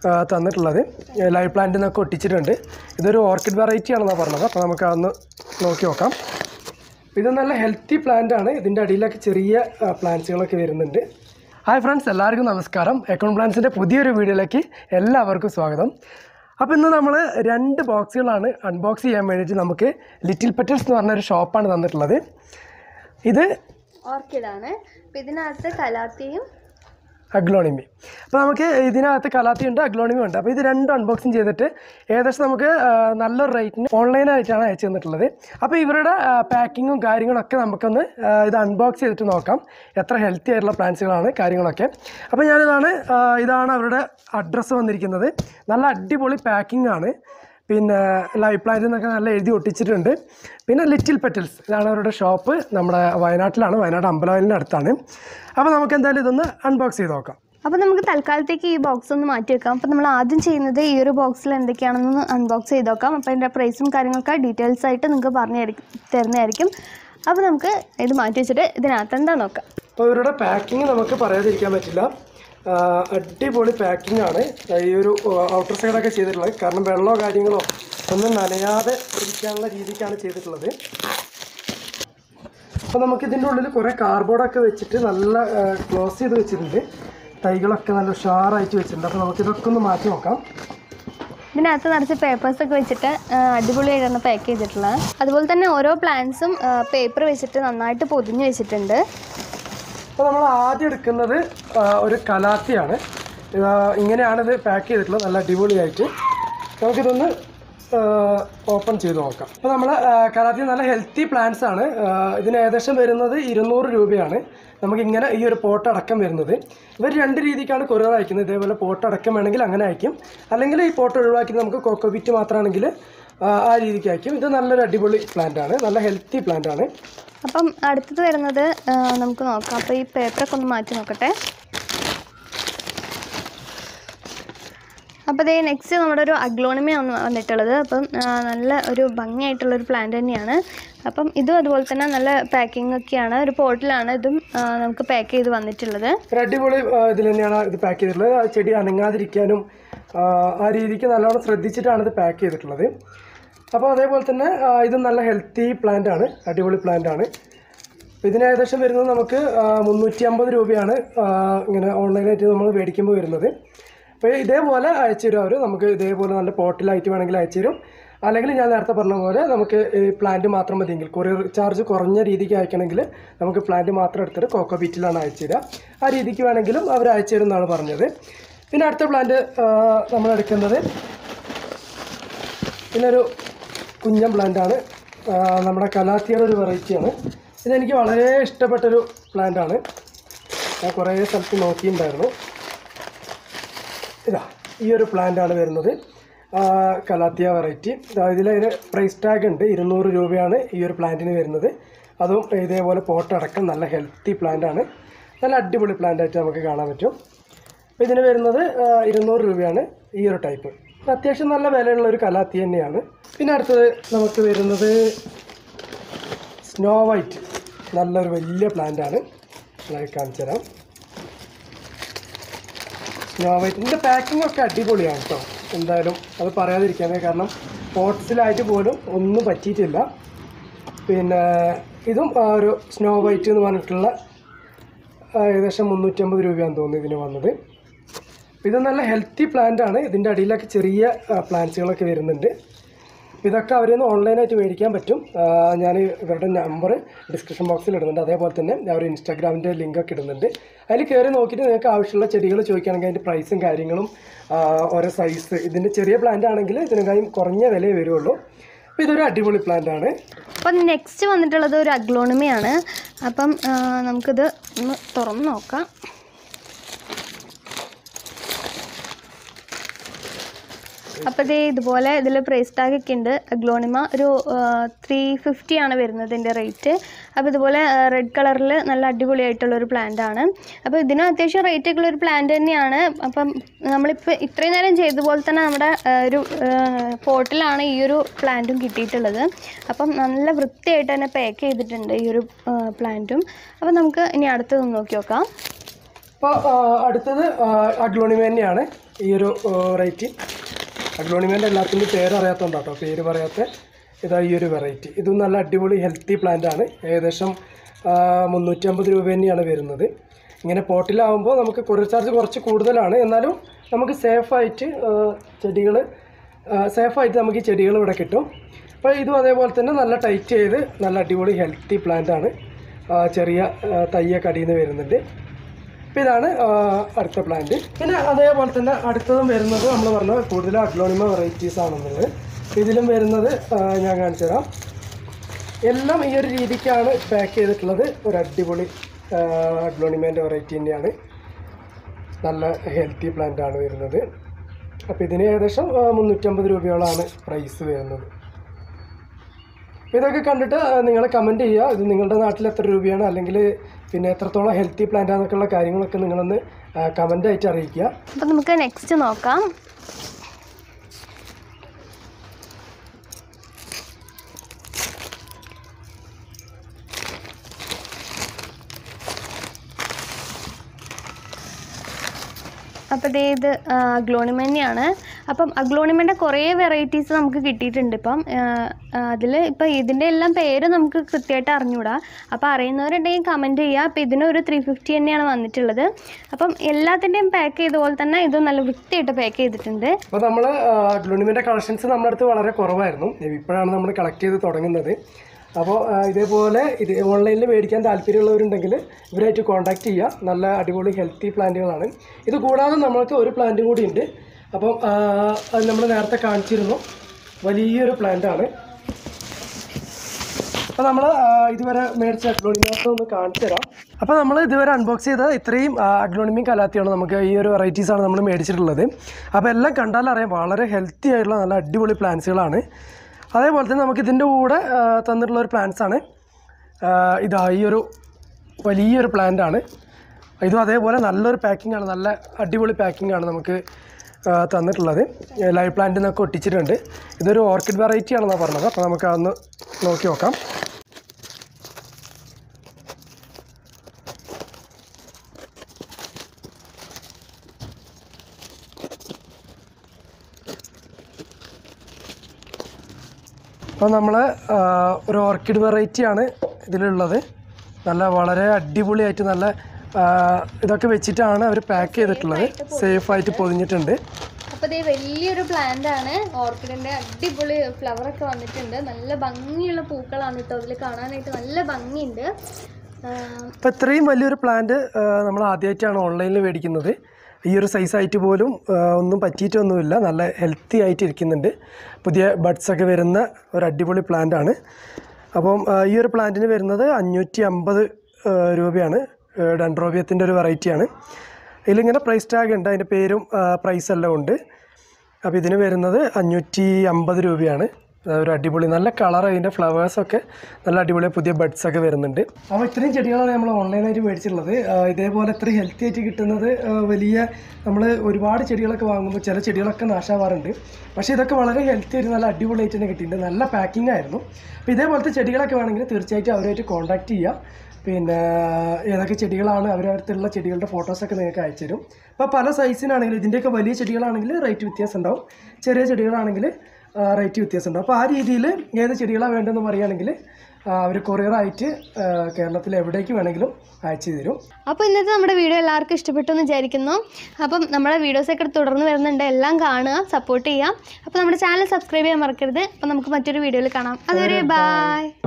ആ, തന്നിട്ടുള്ളത് live plant നിന്നൊക്കെ ഒട്ടിച്ചിട്ടുണ്ട് ഇതൊരു ഓർക്കിഡ് വെറൈറ്റി ആണെന്നാണ് പറഞ്ഞത് അപ്പോൾ നമുക്ക് അതൊന്ന് നോക്കി നോക്കാം ഇത് നല്ല ഹെൽത്തി പ്ലാന്റ് ആണ് ഇതിൻ്റെ അടിയിലൊക്കെ ചെറിയ പ്ലാന്റ്സുകളൊക്കെ വരുന്നുണ്ട് ഹായ് ഫ്രണ്ട്സ് എല്ലാവർക്കും നമസ്കാരം അക്കൗണ്ട് പ്ലാന്റ്സിൻ്റെ പുതിയൊരു വീഡിയോയിലേക്ക് എല്ലാവർക്കും സ്വാഗതം അപ്പോൾ ഇന്ന് നമ്മൾ രണ്ട് ബോക്സുകളാണ് അൺബോക്സ് ചെയ്യാൻ വേണ്ടിയിട്ട് നമുക്ക് ലിറ്റിൽ പെറ്റൽസ് എന്ന് പറഞ്ഞൊരു ഷോപ്പാണ് തന്നിട്ടുള്ളത് ഇത് ഓർക്കിഡാണ് അപ്പം ഇതിനകത്ത് കലാത്തിയും അഗ്ലോണിമി അപ്പോൾ നമുക്ക് ഇതിനകത്ത് കലാത്തി ഉണ്ട് അഗ്ലോണിമി ഉണ്ട് അപ്പോൾ ഇത് രണ്ടും അൺബോക്സിങ് ചെയ്തിട്ട് ഏകദേശം നമുക്ക് ആ, നല്ലൊരു റേറ്റിന് ഓൺലൈനായിട്ടാണ് അയച്ചു തന്നിട്ടുള്ളത് അപ്പോൾ ഇവരുടെ പാക്കിങ്ങും കാര്യങ്ങളൊക്കെ നമുക്കൊന്ന് ആ, ഇത് അൺബോക്സ് ചെയ്തിട്ട് നോക്കാം എത്ര ഹെൽത്തി ആയിട്ടുള്ള പ്ലാന്റ്സുകളാണ് കാര്യങ്ങളൊക്കെ അപ്പോൾ ഞാനിതാണ് ആ, ഇതാണ് അവരുടെ അഡ്രസ്സ് വന്നിരിക്കുന്നത് നല്ല അടിപൊളി പാക്കിംഗ് ആണ് പിന്നെ ലൈവ് പ്ലാന്റ് എന്നൊക്കെ നല്ല എഴുതി ഒട്ടിച്ചിട്ടുണ്ട് പിന്നെ ലിറ്റിൽ പെറ്റൽസ് ഇതാണ് അവരുടെ ഷോപ്പ് നമ്മുടെ വയനാട്ടിലാണ് വയനാട് അമ്പലവയലിൻ്റെ അടുത്താണ് അപ്പോൾ നമുക്ക് എന്തായാലും ഇതൊന്ന് അൺബോക്സ് ചെയ്ത് നോക്കാം അപ്പോൾ നമുക്ക് തൽക്കാലത്തേക്ക് ഈ ബോക്സ് ഒന്ന് മാറ്റി വെക്കാം അപ്പോൾ നമ്മൾ ആദ്യം ചെയ്യുന്നത് ഈ ഒരു ബോക്സിൽ എന്തൊക്കെയാണെന്ന് അൺബോക്സ് ചെയ്ത് നോക്കാം അപ്പോൾ അതിൻ്റെ പ്രൈസും കാര്യങ്ങളൊക്കെ ഡീറ്റെയിൽസ് ആയിട്ട് നിങ്ങൾക്ക് പറഞ്ഞു തരി- തരുന്നതായിരിക്കും അപ്പോൾ നമുക്ക് ഇത് മാറ്റി വെച്ചിട്ട് ഇതിനകത്ത് എന്താ നോക്കാം അപ്പോൾ ഇവരുടെ പാക്കിങ് നമുക്ക് പറയാതിരിക്കാൻ പറ്റില്ല ആ, അടിപൊളി പാക്കിംഗ് ആണ് ഈ ഒരു ഔട്ടർ സൈഡൊക്കെ ചെയ്തിട്ടുള്ളത് കാരണം വെള്ളമോ കാര്യങ്ങളോ ഒന്നും നനയാതെ ഇരിക്കാനുള്ള രീതിക്കാണ് ചെയ്തിട്ടുള്ളത് അപ്പോൾ നമുക്ക് ഇതിൻ്റെ ഉള്ളിൽ കുറേ കാർബോർഡൊക്കെ വെച്ചിട്ട് നല്ല ക്ലോസ് ചെയ്ത് വെച്ചിട്ടുണ്ട് തൈകളൊക്കെ നല്ല ഉഷാറായിട്ട് വെച്ചിട്ടുണ്ട് അപ്പോൾ നമുക്കിതൊക്കെ ഒന്ന് മാറ്റി നോക്കാം ഇതിനകത്ത് നിറച്ച് പേപ്പേഴ്സ് ഒക്കെ വെച്ചിട്ട് ആ, അടിപൊളിയായിട്ടാണ് പാക്ക് ചെയ്തിട്ടുള്ളത് അതുപോലെ തന്നെ ഓരോ പ്ലാന്റ്സും പേപ്പർ വെച്ചിട്ട് നന്നായിട്ട് പൊതിഞ്ഞ് വെച്ചിട്ടുണ്ട് അപ്പോൾ നമ്മൾ ആദ്യം എടുക്കുന്നത് ആ, ഒരു കലാത്തിയാണ് ഇതാ ഇങ്ങനെയാണ് ഇത് പാക്ക് ചെയ്തിട്ടുള്ളത് നല്ല അടിപൊളിയായിട്ട് നമുക്കിതൊന്ന് ഓപ്പൺ ചെയ്ത് നോക്കാം അപ്പോൾ നമ്മൾ കലാത്തി നല്ല ഹെൽത്തി പ്ലാന്റ്സ് ആണ് ആ, ഇതിന് ഏകദേശം വരുന്നത് ഇരുന്നൂറ് രൂപയാണ് നമുക്കിങ്ങനെ ഈ ഒരു പോട്ട് അടക്കം വരുന്നത് ഇവർ രണ്ട് രീതിക്കാണ് കൊറിയർ അയക്കുന്നത് ഇതേപോലെ പോട്ട് അടക്കം വേണമെങ്കിൽ അങ്ങനെ അയക്കും അല്ലെങ്കിൽ ഈ പോട്ട് ഒഴിവാക്കി നമുക്ക് കോക്കോബിറ്റ് മാത്രമാണെങ്കിൽ ആ, ആ രീതിക്ക് അയക്കും ഇത് നല്ലൊരു അടിപൊളി പ്ലാന്റ് ആണ് നല്ല ഹെൽത്തി പ്ലാന്റ് ആണ് അപ്പം അടുത്തത് വരുന്നത് ആ, നമുക്ക് നോക്കാം അപ്പോൾ ഈ പേപ്പറൊക്കെ ഒന്ന് മാറ്റി നോക്കട്ടെ അപ്പോൾ ഇതേ നെക്സ്റ്റ് നമ്മുടെ ഒരു അഗ്ലോണിമയാണ് വന്നിട്ടുള്ളത് അപ്പം ആ, നല്ല ഒരു ഭംഗിയായിട്ടുള്ളൊരു പ്ലാന്റ് തന്നെയാണ് അപ്പം ഇതും അതുപോലെ തന്നെ നല്ല പാക്കിംഗ് ഒക്കെയാണ് ഒരു പോട്ടിലാണ് ഇതും ആ, നമുക്ക് പാക്ക് ചെയ്ത് വന്നിട്ടുള്ളത് ഒരു അടിപൊളി ആ, ഇതിൽ തന്നെയാണ് ഇത് പാക്ക് ചെയ്തിട്ടുള്ളത് ആ ചെടി അനങ്ങാതിരിക്കാനും ആ, ആ രീതിക്ക് നല്ലോണം ശ്രദ്ധിച്ചിട്ടാണ് ഇത് പാക്ക് ചെയ്തിട്ടുള്ളത് അപ്പോൾ അതേപോലെ തന്നെ ആ, ഇതും നല്ല ഹെൽത്തി പ്ലാന്റ് ആണ് അടിപൊളി പ്ലാന്റ് ആണ് അപ്പോൾ ഇതിന് ഏകദേശം വരുന്നത് നമുക്ക് മുന്നൂറ്റി അമ്പത് രൂപയാണ് ആ, ഇങ്ങനെ ഓൺലൈനായിട്ട് നമ്മൾ മേടിക്കുമ്പോൾ വരുന്നത് അപ്പോൾ ഇതേപോലെ അയച്ചു തരും അവർ നമുക്ക് ഇതേപോലെ നല്ല പോട്ടിലായിട്ട് വേണമെങ്കിൽ അയച്ചു തരും അല്ലെങ്കിൽ ഞാൻ നേരത്തെ പറഞ്ഞ പോലെ നമുക്ക് ഈ പ്ലാന്റ് മാത്രം മതിയെങ്കിൽ കൊറിയർ ചാർജ് കുറഞ്ഞ രീതിക്ക് അയക്കണമെങ്കിൽ നമുക്ക് പ്ലാന്റ് മാത്രം എടുത്തിട്ട് കോക്കോ ബീറ്റിലാണ് അയച്ചു തരിക ആ രീതിക്ക് വേണമെങ്കിലും അവർ അയച്ചു തരും എന്നാണ് പറഞ്ഞത് പിന്നെ അടുത്ത പ്ലാന്റ് നമ്മൾ എടുക്കുന്നത് പിന്നൊരു കുഞ്ഞൻ പ്ലാന്റാണ് നമ്മുടെ കലാത്തിയുടെ ഒരു വെറൈറ്റിയാണ് ഇതെനിക്ക് വളരെ ഇഷ്ടപ്പെട്ടൊരു പ്ലാന്റാണ് ഞാൻ കുറേ സ്ഥലത്ത് നോക്കിയിട്ടുണ്ടായിരുന്നു ഇതാ ഈ ഒരു പ്ലാന്റാണ് വരുന്നത് ആ, കലാത്തിയ വെറൈറ്റി ഇതിലതിന് പ്രൈസ് ടാഗ് ഉണ്ട് ഇരുന്നൂറ് രൂപയാണ് ഈ ഒരു പ്ലാന്റിന് വരുന്നത് അതും ഇതേപോലെ പോട്ടടക്കം നല്ല ഹെൽത്തി പ്ലാന്റാണ് നല്ല അടിപൊളി പ്ലാന്റായിട്ട് നമുക്ക് കാണാൻ പറ്റും അപ്പോൾ ഇതിന് വരുന്നത് ആ, ഇരുന്നൂറ് രൂപയാണ് ഈ ഒരു ടൈപ്പ് ഇത് അത്യാവശ്യം നല്ല വിലയുള്ള ഒരു കലാത്തി തന്നെയാണ് പിന്നെ അടുത്തത് നമുക്ക് വരുന്നത് സ്നോ വൈറ്റ് നല്ലൊരു വലിയ പ്ലാന്റാണ് ഞാൻ കാണിച്ചു തരാം സ്നോ വൈറ്റിൻ്റെ പാക്കിംഗ് ഒക്കെ അടിപൊളിയാണ് കേട്ടോ എന്തായാലും അത് പറയാതിരിക്കാനേ കാരണം പോട്ട്സിലായിട്ട് പോലും ഒന്നും പറ്റിയിട്ടില്ല പിന്നെ ഇതും ആ ഒരു സ്നോ വൈറ്റ് എന്ന് പറഞ്ഞിട്ടുള്ള ആ, ഏകദേശം മുന്നൂറ്റമ്പത് രൂപയാണെന്ന് തോന്നുന്നു ഇതിന് വന്നത് ഇത് നല്ല ഹെൽത്തി പ്ലാന്റ് ആണ് ഇതിൻ്റെ അടിയിലൊക്കെ ചെറിയ പ്ലാന്റ്സുകളൊക്കെ വരുന്നുണ്ട് ഇതൊക്കെ അവരിൽ നിന്ന് ഓൺലൈനായിട്ട് മേടിക്കാൻ പറ്റും ഞാൻ ഇവരുടെ നമ്പർ ഡിസ്ക്രിപ്ഷൻ ബോക്സിൽ ഇടുന്നുണ്ട് അതേപോലെ തന്നെ അവർ ഇൻസ്റ്റാഗ്രാമിൻ്റെ ലിങ്കൊക്കെ ഇടുന്നുണ്ട് അതിൽ കയറി നോക്കിയിട്ട് നിങ്ങൾക്ക് ആവശ്യമുള്ള ചെടികൾ ചോദിക്കുകയാണെങ്കിൽ അതിൻ്റെ പ്രൈസും കാര്യങ്ങളും ആ, ഓരോ സൈസ് ഇതിൻ്റെ ചെറിയ പ്ലാന്റ് ആണെങ്കിൽ ഇതിനേക്കാളും കുറഞ്ഞ വിലയേ വരുള്ളൂ അപ്പോൾ ഇതൊരു അടിപൊളി പ്ലാന്റ് ആണ് അപ്പം നെക്സ്റ്റ് വന്നിട്ടുള്ളത് ഒരു അഗ്ലോണിമയാണ് അപ്പം ആ, നമുക്കിത് ഒന്ന് തുറന്ന് നോക്കാം അപ്പോൾ ഇത് ഇതുപോലെ ഇതിൽ പ്രൈസ് ടാഗ് ഒക്കെ ഉണ്ട് ഗ്ലോണിമ ഒരു ത്രീ ഫിഫ്റ്റി ആണ് വരുന്നത് ഇതിൻ്റെ റേറ്റ് അപ്പോൾ ഇതുപോലെ റെഡ് കളറിൽ നല്ല അടിപൊളിയായിട്ടുള്ള ഒരു പ്ലാന്റ് ആണ് അപ്പോൾ ഇതിനും അത്യാവശ്യം റേറ്റ് ഒക്കെ ഉള്ള ഒരു പ്ലാന്റ് തന്നെയാണ് അപ്പം നമ്മളിപ്പോൾ ഇത്രയും നേരം ചെയ്ത പോലെ തന്നെ നമ്മുടെ ആ, ഒരു പോട്ടിലാണ് ഈ ഒരു പ്ലാന്റും കിട്ടിയിട്ടുള്ളത് അപ്പം നല്ല വൃത്തിയായിട്ട് തന്നെ പാക്ക് ചെയ്തിട്ടുണ്ട് ഈ ഒരു പ്ലാന്റും അപ്പോൾ നമുക്ക് ഇനി അടുത്തതൊന്ന് നോക്കി നോക്കാം അപ്പോൾ അടുത്തത് അഗ്ലോണിമ തന്നെയാണ് ഈ ഒരു വെറൈറ്റി അഗ്ലോണിമേൻ്റെ എല്ലാത്തിൻ്റെ പേര് അറിയാത്തതുകൊണ്ട് കേട്ടോ പേര് പറയാത്ത ഇതാ ഈ ഒരു വെറൈറ്റി ഇതും നല്ല അടിപൊളി ഹെൽത്തി പ്ലാന്റ് ആണ് ഏകദേശം മുന്നൂറ്റമ്പത് രൂപ തന്നെയാണ് വരുന്നത് ഇങ്ങനെ പോട്ടിലാവുമ്പോൾ നമുക്ക് കൊറിയർ ചാർജ് കുറച്ച് കൂടുതലാണ് എന്നാലും നമുക്ക് സേഫായിട്ട് ചെടികൾ സേഫായിട്ട് നമുക്ക് ഈ ചെടികൾ ഇവിടെ കിട്ടും അപ്പോൾ ഇതും അതേപോലെ തന്നെ നല്ല ടൈറ്റ് ചെയ്ത് നല്ല അടിപൊളി ഹെൽത്തി പ്ലാന്റ് ആണ് ആ, ചെറിയ ആ, തയ്യൊക്കെ അടിയിൽ നിന്ന് വരുന്നുണ്ട് അപ്പോൾ ഇതാണ് ആ, അടുത്ത പ്ലാന്റ് പിന്നെ അതേപോലെ തന്നെ അടുത്തതും വരുന്നത് നമ്മൾ പറഞ്ഞ കൂടുതലും അഗ്ലോണിമ വെറൈറ്റീസ് ആണെന്നുള്ളത് ഇതിലും വരുന്നത് ആ, ഞാൻ കാണിച്ചു തരാം എല്ലാം ഈ ഒരു രീതിക്കാണ് പാക്ക് ചെയ്തിട്ടുള്ളത് ഒരു അടിപൊളി അഗ്ലോണിമേൻ്റെ വെറൈറ്റി തന്നെയാണ് നല്ല ഹെൽത്തി പ്ലാന്റ് ആണ് വരുന്നത് അപ്പോൾ ഇതിന് ഏകദേശം ആ, മുന്നൂറ്റമ്പത് രൂപയോളമാണ് പ്രൈസ് വരുന്നത് അപ്പോൾ ഇതൊക്കെ കണ്ടിട്ട് നിങ്ങൾ കമൻറ്റ് ചെയ്യുക ഇത് നിങ്ങളുടെ നാട്ടിൽ എത്ര രൂപയാണ് അല്ലെങ്കിൽ പിന്നെ എത്രത്തോളം ഹെൽത്തി പ്ലാന്റ് ആണെന്നൊക്കെയുള്ള കാര്യങ്ങളൊക്കെ നിങ്ങളൊന്ന് കമൻ്റ് ആയിട്ട് അറിയിക്കുക അപ്പം നമുക്ക് നെക്സ്റ്റ് നോക്കാം അപ്പോൾ ദേ ഇത് അഗ്ലോണിമെൻ്റെയാണ് അപ്പം അഗ്ലോണിമെൻ്റെ കുറേ വെറൈറ്റീസ് നമുക്ക് കിട്ടിയിട്ടുണ്ട് ഇപ്പം അതിൽ ഇപ്പം ഇതിൻ്റെ എല്ലാം പേര് നമുക്ക് കൃത്യമായിട്ട് അറിഞ്ഞൂടാ അപ്പോൾ അറിയുന്നവരുണ്ടെങ്കിൽ കമൻറ്റ് ചെയ്യുക അപ്പോൾ ഇതിന് ഒരു ത്രീ ഫിഫ്റ്റി തന്നെയാണ് വന്നിട്ടുള്ളത് അപ്പം എല്ലാത്തിൻ്റെയും പാക്ക് ചെയ്ത പോലെ തന്നെ ഇത് നല്ല വൃത്തിയായിട്ട് പാക്ക് ചെയ്തിട്ടുണ്ട് അപ്പോൾ നമ്മൾ ഗ്ലൂണിമിൻ്റെ കളക്ഷൻസ് നമ്മുടെ അടുത്ത് വളരെ കുറവായിരുന്നു ഇപ്പോഴാണ് നമ്മൾ കളക്ട് ചെയ്ത് തുടങ്ങുന്നത് അപ്പോൾ ആ, ഇതേപോലെ ഇത് ഓൺലൈനിൽ മേടിക്കാൻ താല്പര്യമുള്ളവരുണ്ടെങ്കിൽ ഇവരായിട്ട് കോൺടാക്റ്റ് ചെയ്യുക നല്ല അടിപൊളി ഹെൽത്തി പ്ലാന്റുകളാണ് ഇത് കൂടാതെ നമ്മൾക്ക് ഒരു പ്ലാന്റും കൂടി ഉണ്ട് അപ്പം ആ, അത് നമ്മൾ നേരത്തെ കാണിച്ചിരുന്നു വലിയൊരു പ്ലാന്റാണ് അപ്പോൾ നമ്മൾ ഇതുവരെ മേടിച്ച അഗ്ലോണിമിയൊക്കെ ഒന്ന് കാണിച്ചു തരാം അപ്പോൾ നമ്മൾ ഇതുവരെ അൺബോക്സ് ചെയ്ത ഇത്രയും അഗ്ലോണിമിയും കലാത്തിയാണ് നമുക്ക് ഈ ഒരു വെറൈറ്റീസാണ് നമ്മൾ മേടിച്ചിട്ടുള്ളത് അപ്പോൾ എല്ലാം കണ്ടാൽ അറിയാം വളരെ ഹെൽത്തി ആയിട്ടുള്ള നല്ല അടിപൊളി പ്ലാന്റ്സുകളാണ് അതേപോലെ തന്നെ നമുക്ക് ഇതിൻ്റെ കൂടെ ആ, തന്നിട്ടുള്ള ഒരു plants ആണ് ആ, ഇതാ ഈ ഒരു വലിയൊരു plant ആണ് ഇതും അതേപോലെ നല്ലൊരു പാക്കിംഗ് ആണ് നല്ല അടിപൊളി പാക്കിംഗ് ആണ് നമുക്ക് ആ, തന്നിട്ടുള്ളത് ലൈവ് പ്ലാന്റ് നിന്നൊക്കെ ഒട്ടിച്ചിട്ടുണ്ട് ഇതൊരു ഓർക്കിഡ് വെറൈറ്റി ആണെന്നാണ് പറഞ്ഞത് അപ്പോൾ നമുക്ക് അതൊന്ന് നോക്കി നോക്കാം അപ്പോൾ നമ്മൾ ഒരു ഓർക്കിഡ് വെറൈറ്റിയാണ് ഇതിലുള്ളത് നല്ല വളരെ അടിപൊളിയായിട്ട് നല്ല ആ, ഇതൊക്കെ വെച്ചിട്ടാണ് അവർ പാക്ക് ചെയ്തിട്ടുള്ളത് സേഫായിട്ട് പൊതിഞ്ഞിട്ടുണ്ട് അപ്പോൾ ഇത് വലിയൊരു പ്ലാന്റ് ആണ് ഓർക്കിഡിൻ്റെ അടിപൊളി ഫ്ലവർ ഒക്കെ വന്നിട്ടുണ്ട് നല്ല ഭംഗിയുള്ള പൂക്കളാണ് കേട്ടോ അതിൽ കാണാനായിട്ട് നല്ല ഭംഗിയുണ്ട് ആഹ് അപ്പോൾ ഇത്രയും വലിയൊരു പ്ലാന്റ് നമ്മൾ ആദ്യമായിട്ടാണ് ഓൺലൈനിൽ മേടിക്കുന്നത് ഈ ഒരു സൈസായിട്ട് പോലും ആ, ഒന്നും പറ്റിയിട്ടൊന്നുമില്ല നല്ല ഹെൽത്തി ആയിട്ട് ഇരിക്കുന്നുണ്ട് പുതിയ ബഡ്സ് ഒക്കെ വരുന്ന ഒരു അടിപൊളി പ്ലാന്റ് ആണ് അപ്പം ആ, ഈ ഒരു പ്ലാന്റിന് വരുന്നത് അഞ്ഞൂറ്റി അമ്പത് രൂപയാണ് ഡൻഡ്രോബിയത്തിൻ്റെ ഒരു വെറൈറ്റിയാണ് ഇതിലിങ്ങനെ പ്രൈസ് ടാഗ് ഉണ്ട് അതിൻ്റെ പേരും പ്രൈസ് എല്ലാം ഉണ്ട് അപ്പോൾ ഇതിന് വരുന്നത് അഞ്ഞൂറ്റി അമ്പത് രൂപയാണ് അത് ഒരു അടിപൊളി നല്ല കളർ അതിൻ്റെ ഫ്ലവേഴ്സൊക്കെ നല്ല അടിപൊളി പുതിയ ബഡ്സ് ഒക്കെ വരുന്നുണ്ട് അപ്പോൾ ഇത്രയും ചെടികളാണ് നമ്മൾ ഓൺലൈനായിട്ട് മേടിച്ചിട്ടുള്ളത് ആ, ഇതേപോലെ ഇത്ര ഹെൽത്തി ആയിട്ട് കിട്ടുന്നത് ആ, വലിയ നമ്മൾ ഒരുപാട് ചെടികളൊക്കെ വാങ്ങുമ്പോൾ ചില ചെടികളൊക്കെ നാശാവാറുണ്ട് പക്ഷേ ഇതൊക്കെ വളരെ ഹെൽത്തി ആയിട്ട് നല്ല അടിപൊളിയായിട്ട് തന്നെ കിട്ടിയിട്ടുണ്ട് നല്ല പാക്കിംഗ് ആയിരുന്നു അപ്പോൾ ഇതേപോലത്തെ ചെടികളൊക്കെ വേണമെങ്കിൽ തീർച്ചയായിട്ടും അവരുമായിട്ട് കോൺടാക്ട് ചെയ്യുക പിന്നെ ഏതൊക്കെ ചെടികളാണ് അവരടുത്തുള്ള ചെടികളുടെ ഫോട്ടോസൊക്കെ നിങ്ങൾക്ക് അയച്ചു തരും അപ്പോൾ പല സൈസിനാണെങ്കിൽ ഇതിൻ്റെയൊക്കെ വലിയ ചെടികളാണെങ്കിൽ റേറ്റ് വ്യത്യാസം ഉണ്ടാവും ചെറിയ ചെടികളാണെങ്കിൽ റേറ്റ് വ്യത്യാസം ഉണ്ടാവും അപ്പോൾ ആ രീതിയിൽ ഏത് ചെടികളാണ് വേണ്ടതെന്ന് പറയുകയാണെങ്കിൽ അവർ കൊറിയറായിട്ട് കേരളത്തിൽ എവിടേക്ക് വേണമെങ്കിലും അയച്ചു തരും അപ്പോൾ ഇന്നത്തെ നമ്മുടെ വീഡിയോ എല്ലാവർക്കും ഇഷ്ടപ്പെട്ടു എന്ന് വിചാരിക്കുന്നു അപ്പം നമ്മുടെ വീഡിയോസൊക്കെ തുടർന്ന് വരുന്നുണ്ട് എല്ലാം കാണുക സപ്പോർട്ട് ചെയ്യുക അപ്പോൾ നമ്മുടെ ചാനൽ സബ്സ്ക്രൈബ് ചെയ്യാൻ മറക്കരുത് അപ്പോൾ നമുക്ക് മറ്റൊരു വീഡിയോയിൽ കാണാം അതുവരെ ബായ്